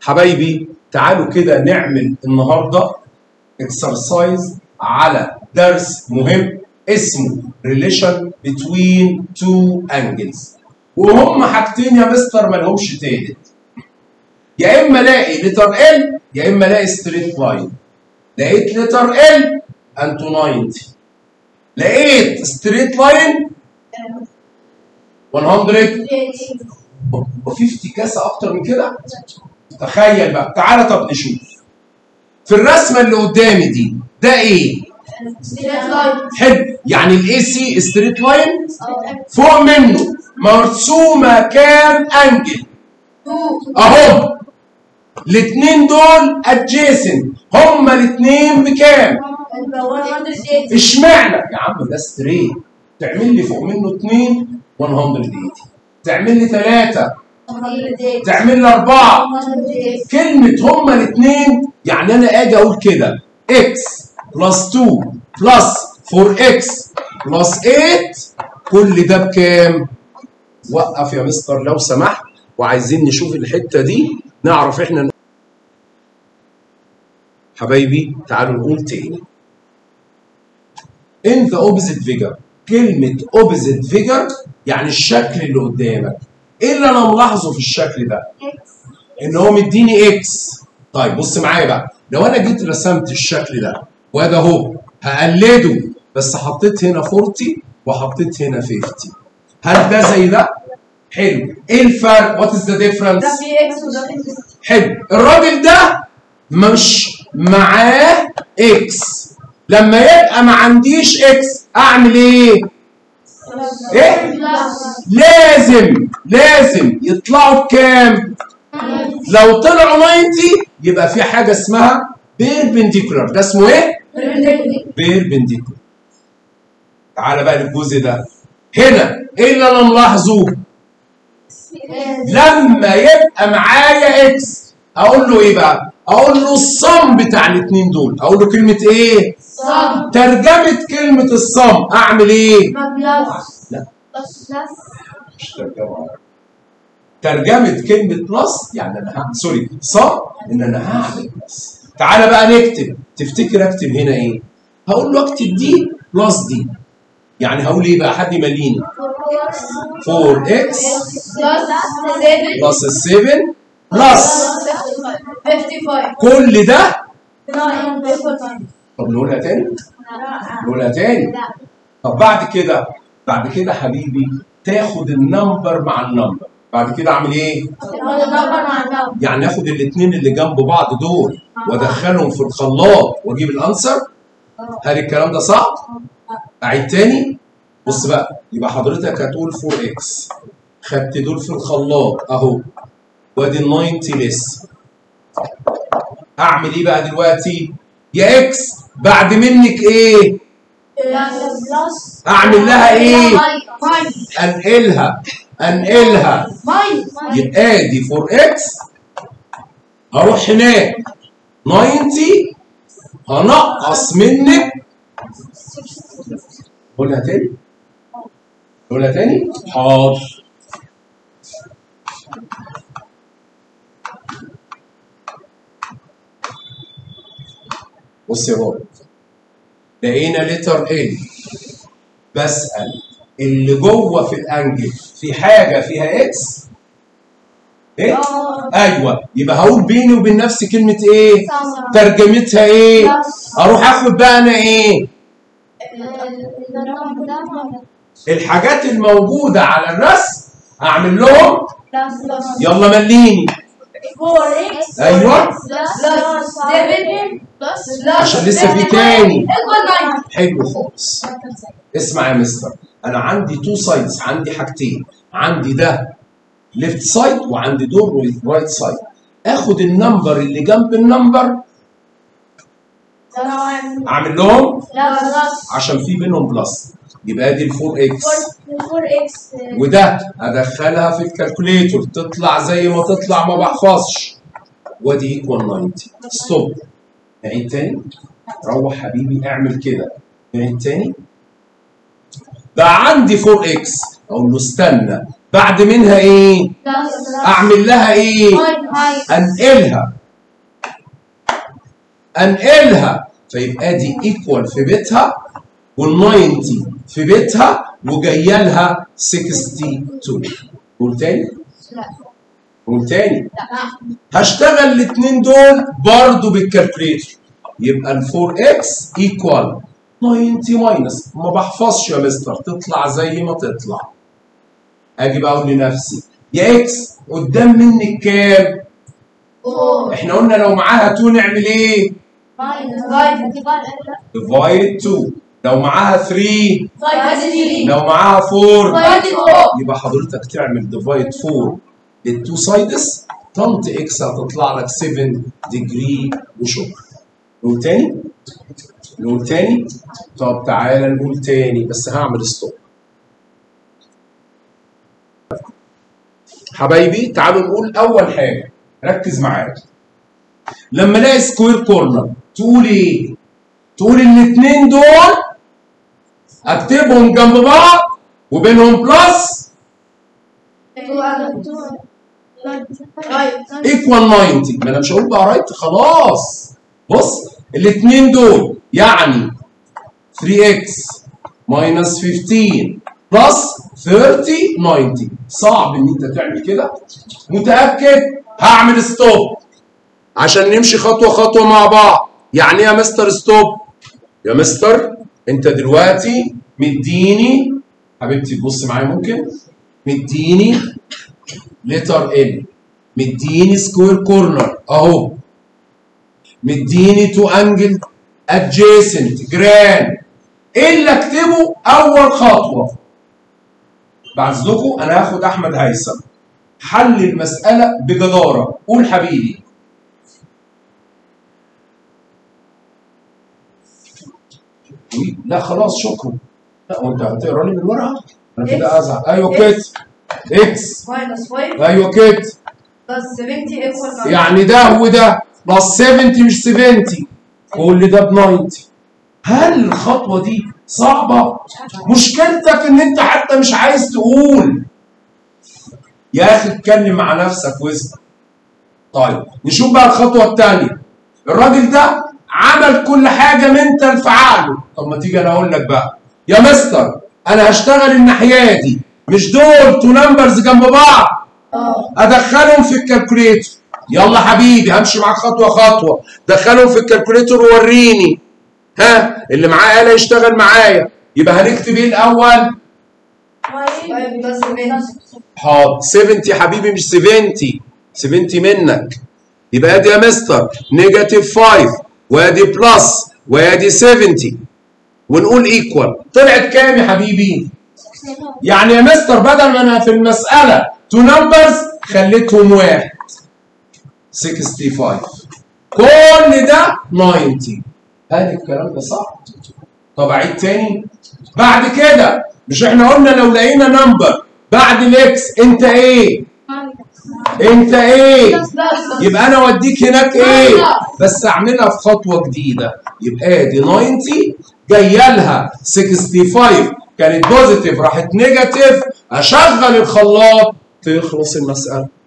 حبايبي تعالوا كده نعمل النهارده اكسرسايز على درس مهم اسمه relation between two angles وهم حاجتين يا مستر مالهمش تالت يا اما الاقي لتر ال يا اما الاقي ستريت لاين لقيت لتر ال انتو 90 لقيت ستريت لاين 100 وفي افتكاسه اكتر من كده تخيل بقى تعالى طب نشوف في الرسمه اللي قدامي دي ده ايه حلو يعني الاي سي ستريت لاين فوق منه مرسومه كام انجل اهو الاثنين دول ادجيسنت هما الاثنين بكام اشمعنى يا عم ده ستريت تعمل لي فوق منه 2 180 تعمل لي 3 تعمل لي 4 كلمة هما الاثنين يعني أنا أجي أقول كده x بلس 2 بلس 4x بلس 8 كل ده بكام؟ وقف يا مستر لو سمحت وعايزين نشوف الحتة دي نعرف إحنا حبايبي تعالوا نقول تاني in the opposite figure كلمة opposite figure يعني الشكل اللي قدامك ايه اللي انا ملاحظه في الشكل ده؟ ان هو مديني اكس طيب بص معايا بقى لو انا جيت رسمت الشكل ده وده اهو هقلده بس حطيت هنا 40 وحطيت هنا 50 هل ده زي ده؟ حلو ايه الفرق؟ وات از ذا ديفرنس؟ ده في اكس وده في حلو الراجل ده مش معاه اكس لما يبقى ما عنديش اكس اعمل ايه؟ ايه؟ لازم لازم يطلعوا بكام؟ لو طلعوا 90 يبقى في حاجه اسمها بيربنديكولار ده اسمه ايه؟ بيربنديكولار تعالى بقى للجزء ده هنا ايه اللي انا ملاحظه؟ لما يبقى معايا اكس اقول له ايه بقى؟ اقول له الصم بتاع الاثنين دول اقول له كلمه ايه؟ صم ترجمه كلمه الصم اعمل ايه؟ بلس لا. بلس مش ترجمه ترجمه كلمه بلس يعني انا هعمل سوري صم ان انا هعمل بلس تعالى بقى نكتب تفتكر اكتب هنا ايه؟ هقول له اكتب دي بلس دي يعني هقول ايه بقى حد يمليني 4x بلس 7 بلس 7 بلس 55 كل ده 9 طب نقولها تاني نقولها تاني طب بعد كده بعد كده حبيبي تاخد النمبر مع النمبر بعد كده اعمل ايه؟ يعني اخد الاثنين اللي جنب بعض دول وادخلهم في الخلاط واجيب الانسر هل الكلام ده صعب؟ اعيد تاني بص بقى يبقى حضرتك هتقول 4x خدت دول في الخلاط اهو وادي ال 90 لسه اعمل ايه بقى دلوقتي؟ يا اكس بعد منك ايه؟ بلس اعمل لها ايه؟ انقلها انقلها يبقى دي 4x هروح هناك 90 هنقص منك قولها تاني قولها تاني حاضر بص يا بابا لقينا لتر ال بسأل اللي جوه في الانجل في حاجه فيها اكس ايه ايوه يبقى هقول بيني وبين نفسي كلمه ايه ترجمتها ايه اروح اخد بقى انا ايه الحاجات الموجوده على الرسم اعمل لهم يلا مليني أيوة. عشان لسه في تاني حلو خالص اسمع يا مستر انا عندي تو سايدز عندي حاجتين عندي ده ليفت سايد وعندي دور رايت سايد اخد النمبر اللي جنب النمبر اعمل لهم عشان في بينهم بلس يبقى دي ال 4 اكس وده ادخلها في الكالكوليتور تطلع زي ما تطلع ما بحفظش وادي ايكوال 90 ستوب نعيد تاني روح حبيبي اعمل كده نعيد تاني بقى عندي 4 اكس اقول له استنى بعد منها ايه بلس اعمل لها ايه ماينس انقلها انقلها فيبقى دي ايكوال في بيتها وال90 في بيتها وجايه لها 62 قول تاني لا قول تاني لا هشتغل الاثنين دول برضو بالكالكوليتر يبقى ال 4x ايكوال 90 ماينس ما بحفظش يا مستر تطلع زي ما تطلع اجي بقى اقول لنفسي يا اكس قدام منك كام؟ فور احنا قلنا لو معاها 2 نعمل ايه؟ ماينس فايف ديفايد 2 لو معاها 3 فايف لو معاها 4 فايف فور يبقى حضرتك تعمل ديفايد 4 للتو سايدز طنط اكس هتطلع لك 7 ديجري وشكرا نقول تاني نقول تاني طب تعالى نقول تاني بس هعمل ستوب حبايبي تعالوا نقول اول حاجه ركز معايا لما الاقي سكوير كورنر تقول ايه تقول الاثنين دول اكتبهم جنب بعض وبينهم بلس ايكوال 90 ما انا مش هقول بقى رايت خلاص بص الاثنين دول يعني 3x ماينس 15 بلس 30 90 صعب ان انت تعمل كده متاكد هعمل ستوب عشان نمشي خطوه خطوه مع بعض يعني ايه يا مستر ستوب يا مستر انت دلوقتي مديني حبيبتي تبص معايا ممكن مديني لتر ال مديني سكوير كورنر اهو مديني تو انجل ادجيسنت جران ايه اللي اكتبه اول خطوه بعد اذنكم انا هاخد احمد هيثم حل المساله بجداره قول حبيبي لا خلاص شكرا لا وانت هتقرا لي من الورقه انا كده ازعل ايوه كده اكس minus 5 ايوه كده plus 70 equal يعني ده وده بلس 70 مش 70 كل ده ب 90 هل الخطوه دي صعبه؟ مشكلتك ان انت حتى مش عايز تقول يا اخي اتكلم مع نفسك واسمع طيب نشوف بقى الخطوه الثانيه الراجل ده عمل كل حاجه منتال في عقله طب ما تيجي انا اقول لك بقى يا مستر انا هشتغل الناحيه دي مش دول تو نمبرز جنب بعض اه ادخلهم في الكالكوليتر يلا حبيبي همشي معاك خطوه خطوه دخلهم في الكالكوليتر ووريني ها اللي معاه آلة يشتغل معايا يبقى هنكتب ايه الاول 5 plus 70 حاضر 70 يا حبيبي مش 70 70 منك يبقى ادي يا مستر نيجاتيف 5 وادي بلس وادي 70 ونقول ايكوال طلعت كام يا حبيبي؟ يعني يا مستر بدل ما انا في المساله تو نمبرز خليتهم واحد 65 كل ده 90 هل الكلام ده صح؟ طب اعيد تاني بعد كده مش احنا قلنا لو لقينا نمبر بعد الاكس انت ايه؟ انت ايه؟ يبقى انا اوديك هناك ايه؟ بس اعملها في خطوه جديده يبقى دي 90 جايه لها 65 كانت بوزيتيف راحت نيجاتيف اشغل الخلاط تخلص المساله